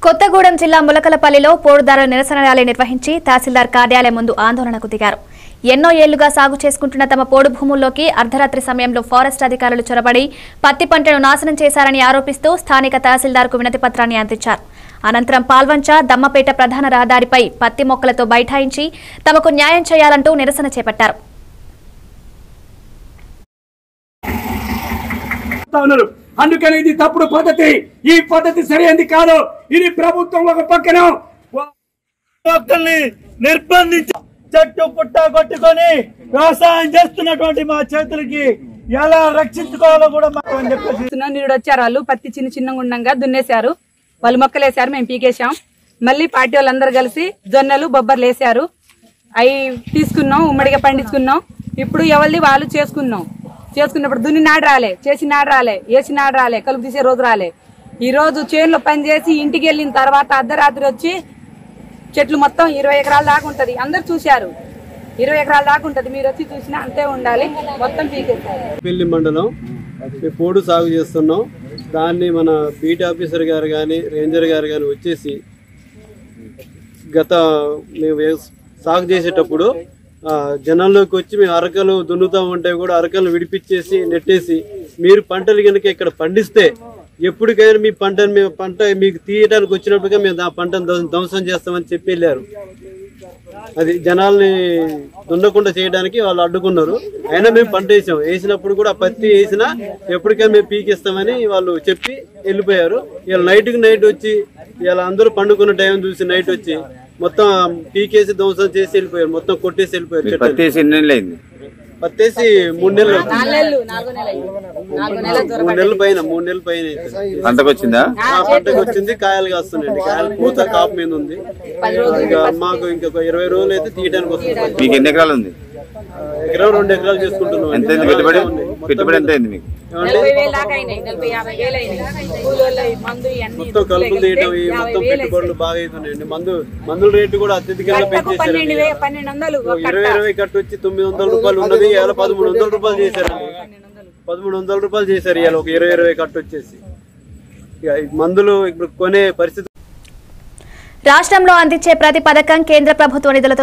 కొత్తగూడెం జిల్లా ములకలపల్లిలో పోడుదారుల నిరసన ర్యాలీ నిర్వహించి తహసీల్దార్ కార్యాలయం ముందు ఆందోళనకు దిగారు ఎన్నో ఏళ్లుగా సాగు చేసుకుంటున్న తమ పోడు భూముల్లోకి అర్ధరాత్రి సమయంలో ఫారెస్ట్ అధికారులు చొరబడి పత్తి పంటను నాశనం చేశారని ఆరోపిస్తూ స్థానిక తహసీల్దార్కు వినతి పత్రాన్ని అందించారు అనంతరం పాల్వంచ దమ్మపేట ప్రధాన రహదారిపై పత్తి మొక్కలతో బైఠాయించి తమకు న్యాయం చేయాలంటూ నిరసన చేపట్టారు చేస్తా ఉన్నారు అందుకని ఇది తప్పుడు పద్ధతి ఈ పద్ధతి సరైనది కాదు ఇది ప్రభుత్వం ఒక పక్కన ఒక్కల్ని నిర్బంధించి చెట్టు పుట్ట కొట్టుకొని వ్యవసాయం చేస్తున్నటువంటి మా చేతులకి ఎలా రక్షించుకోవాలో కూడా మాకు అని చెప్పేసి చేస్తున్నాం నీడు వచ్చారు వాళ్ళు పత్తి చిన్న చిన్నగా ఉండంగా దున్నేశారు వాళ్ళు మొక్కలు వేశారు మేము పీకేశాం మళ్ళీ పార్టీ వాళ్ళందరూ కలిసి జొన్నలు బొబ్బర్లు వేశారు అవి తీసుకున్నాం ఉమ్మడిగా పండించుకున్నాం ఇప్పుడు ఎవరిది వాళ్ళు చేసుకున్నాం చేసుకున్నప్పుడు దున్ని నాడు రాలే చేసి నాడు రాలే వేసి నాడు రాలే కలుపు తీసే రోజు రాలే ఈ రోజు చేనులో పని చేసి ఇంటికి వెళ్ళిన తర్వాత అర్ధరాత్రి వచ్చి చెట్లు మొత్తం ఇరవై ఎకరాల దాకా ఉంటది అందరు చూశారు ఇరవై ఎకరాల దాకా ఉంటది మీరు వచ్చి చూసినా అంతే ఉండాలి మొత్తం పీకేస్తారు పెళ్లి మండలం ఈ పోడు సాగు చేస్తున్నాం దాన్ని మన బీట్ ఆఫీసర్ గారు కానీ రేంజర్ గారు కానీ వచ్చేసి గత మేము వే- సాగు చేసేటప్పుడు ఆ, జనంలోకి వచ్చి మేము అరకలు దున్నుతా ఉంటే కూడా అరకలు విడిపించేసి నెట్టేసి మీరు పంటలు కనుక ఇక్కడ పండిస్తే ఎప్పటికైనా మీ పంటను మేము పంట మీకు తీయడానికి వచ్చినప్పటికే మేము ఆ పంటను ధ్వం- ధ్వంసం చేస్తామని చెప్పి వెళ్ళారు అది జనాల్ని దున్నకుండా చేయడానికి వాళ్ళు అడ్డుకున్నారు అయినా మేము పంట వేసాం వేసినప్పుడు కూడా ఆ పత్తి వేసినా ఎప్పటికైనా మేము పీకిస్తామని వాళ్ళు చెప్పి వెళ్ళిపోయారు ఇలా నైట్కి నైట్ వచ్చి ఇలా అందరూ పండుకున్న టైం చూసి నైట్ వచ్చి మొత్తం పీకేసి ధ్వంసం చేసి వెళ్ళిపోయారు మొత్తం కొట్టేసి వెళ్ళిపోయారు చెట్టు పత్తేసి ఎన్ని నెలలు అయింది పత్తేసి మూడు నెలలు నాలుగు నెలలు నాలుగో నెల అయింది. నాలుగో నెల మూడు నెలల పైన మూడు నెలల పైన అవుతుంది. పంటకు వచ్చిందా ఆ పంటకు వచ్చింది కాయలు కాస్తున్నాయండి కాయలు పూత కాపు మీద ఉంది ఇంకా మాకు ఇంకొక ఇరవై రోజులు అయితే తీయడానికి వస్తుంది మీకు ఎన్ని ఎకరాలు ఉంది ఎకరం రెండు ఎకరాలు చేసుకుంటున్నాం ఎంత అయింది పెట్టుబడి పెట్టుబడి ఎంత అయింది మీకు నలభై వేలు దాకా అయినాయి నలభై యాభై వేలు అయినాయి కూలోళ్ళు మందు ఇవన్నీ మొత్తం కలుపులు తీయటం ఈ యాభై మొత్తం వేలు పెట్టుబడులు బాగా అవుతున్నాయండి మందు మందుల రేటు కూడా అత్యధికంగా కట్టకు పన్నెండు పెంచేశారండి వేలు పన్నెండు వందలు ఒక ఇరవై కట్ట. ఇరవై కట్టు వచ్చి తొమ్మిది వందల రూపాయలు ఉన్నది ఇవాళ పదమూడు వందల రూపాయలు చేశారండి పదమూడు వందల రూపాయలు చేశారు ఇవాళ ఒక ఇరవై ఇరవై కట్టు వచ్చేసి ఇక ఈ మందులు ఇప్పుడు కొనే పరిస్థితి రాష్ట్రంలో అందించే ప్రతి పథకం కేంద్ర ప్రభుత్వ నిధులతో